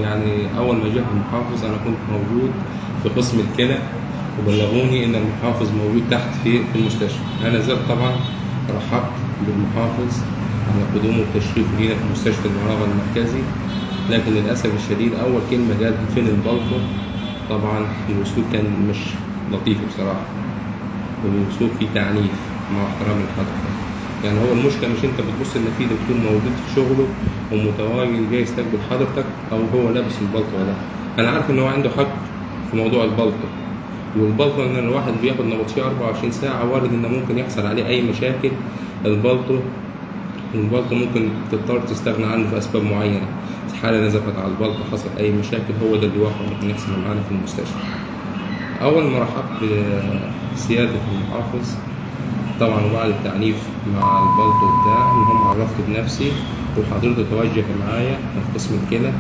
يعني اول ما جه المحافظ انا كنت موجود في قسم الكلى وبلغوني ان المحافظ موجود تحت في في المستشفى انا زرت طبعا رحبت بالمحافظ على قدومه والتشريف لينا في مستشفى المراغه المركزي لكن للاسف الشديد اول كلمه جالها فين البلطو طبعا الاسلوب كان مش لطيف بصراحه والاسلوب فيه تعنيف مع احترام لحضرتك يعني هو المشكله مش انت بتبص ان في دكتور موجود في شغله ومتواجد جاي يستقبل حضرتك او هو لابس البلطو ده انا عارف ان هو عنده حق في موضوع البلطو والبلطو ان الواحد بياخد نبطشيه 24 ساعه وارد ان ممكن يحصل عليه اي مشاكل البلطو البلطو ممكن تضطر تستغنى عنه في اسباب معينه حاله نزفت على البلطو حصل اي مشاكل هو ده اللي واقع ممكن يحصل معانا في المستشفى اول ما رحبت بسياده المحافظ طبعا وبعد التعنيف مع البلطو بتاع المهم عرفت بنفسي وحضرته توجه معايا في قسم الكلى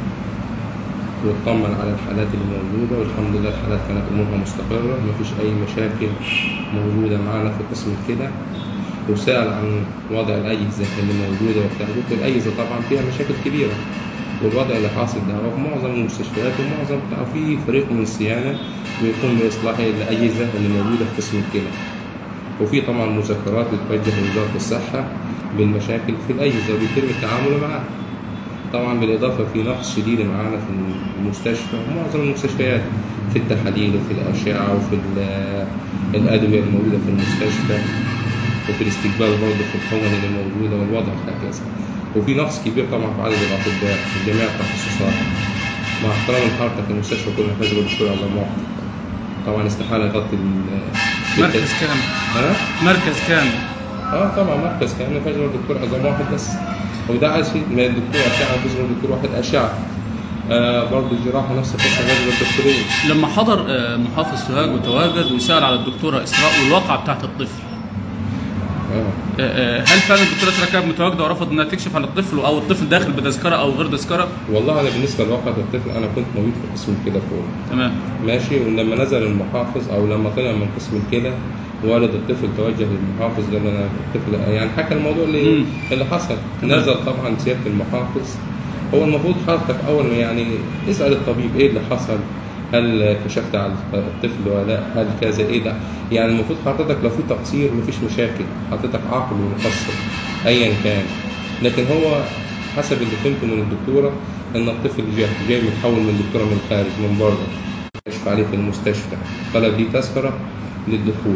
واطمن على الحالات اللي موجوده والحمد لله الحالات كانت امورها مستقره مفيش اي مشاكل موجوده معانا في قسم الكلى وسأل عن وضع الأجهزة اللي موجودة وبتاع قلت له الأجهزة طبعا فيها مشاكل كبيرة والوضع اللي حاصل ده هو في معظم المستشفيات ومعظم في فريق من الصيانة بيقوم بإصلاح الأجهزة اللي موجودة في قسم الكلى وفي طبعا مذكرات بتوجه لوزارة الصحة بالمشاكل في الأجهزة وبيتم التعامل معها طبعا بالإضافة في نقص شديد معانا في المستشفى ومعظم المستشفيات في التحاليل وفي الأشعة وفي الأدوية الموجودة في المستشفى وفي الاستقبال برضه في الحقن اللي موجودة والوضع هكذا وفي نقص كبير طبعا في عدد الأطباء في جميع التخصصات مع احترام حضرتك المستشفى كلها فاز بالدكتور الله موفق طبعا استحالة يغطي مركز كامل ها؟ مركز كامل اه طبعا مركز كامل فاز بالدكتور عظام واحد بس وده عايز فيه ما الدكتور أشعة فاز بالدكتور واحد أشعة آه برضه الجراحة نفس القصة فاز بالدكتورين لما حضر آه، محافظ سوهاج وتواجد وسأل على الدكتورة إسراء والواقعة بتاعت الطفل اه آه، آه، هل فعلا الدكتورة إسراء كانت متواجدة ورفض إنها تكشف على الطفل أو الطفل داخل بتذكرة أو غير تذكرة؟ والله أنا بالنسبة لواقعة الطفل أنا كنت موجود في قسم الكلى فوق تمام ماشي ولما نزل المحافظ او لما طلع من قسم الكلى والد الطفل توجه للمحافظ قال له انا الطفل يعني حكى الموضوع اللي مم. اللي حصل تمام. نزل طبعا سياده المحافظ هو المفروض حضرتك اول ما يعني اسال الطبيب ايه اللي حصل هل كشفت على الطفل ولا لا هل كذا ايه ده يعني المفروض حضرتك لو في تقصير مفيش مشاكل حضرتك عاقل ومقصر ايا كان لكن هو حسب اللي فهمته من الدكتوره ان الطفل جاي جاي متحول من دكتوره من الخارج من بره كشف عليه في المستشفى طلب ليه تذكره للدخول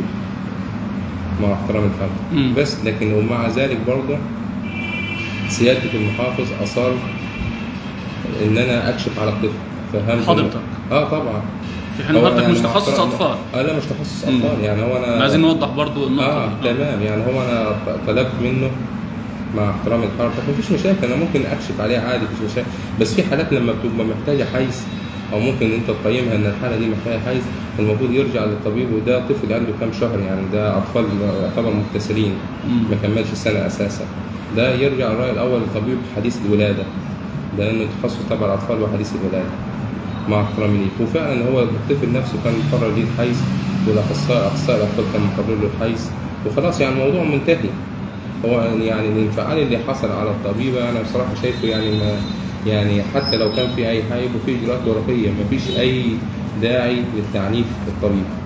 مع احترام الفرد مم. بس لكن ومع ذلك برضه سياده المحافظ اصر ان انا اكشف على الطفل فهمت حضرتك. اه طبعا في حين هو حضرتك يعني مش مع تخصص احترام- أطفال اه لا مش تخصص مم. اطفال يعني هو انا عايزين نوضح برضو النقطة اه دي. تمام يعني هو انا ط- طلبت منه مع احترام الحركه مفيش مشاكل انا ممكن اكشف عليها عادي مفيش مشاكل بس في حالات لما بتبقى محتاجه حيز او ممكن انت تقيمها ان الحاله دي محتاجه حيز المفروض يرجع للطبيب وده طفل عنده كام شهر يعني ده اطفال يعتبر مبتسرين مم. ما كملش السنه اساسا ده يرجع الراي الاول لطبيب حديث الولاده لانه تخصص تبع الاطفال وحديث الولاده مع احترامي ليك وفعلا هو الطفل نفسه كان مقرر ليه الحيز والاخصائي اخصائي الاطفال كان مقرر له الحيز وخلاص يعني الموضوع منتهي هو يعني الانفعال اللي حصل على الطبيبه انا بصراحه شايفه يعني ما يعني حتى لو كان في اي حاجه وفي اجراءات ورقيه ما فيش اي داعي للتعنيف الطبيب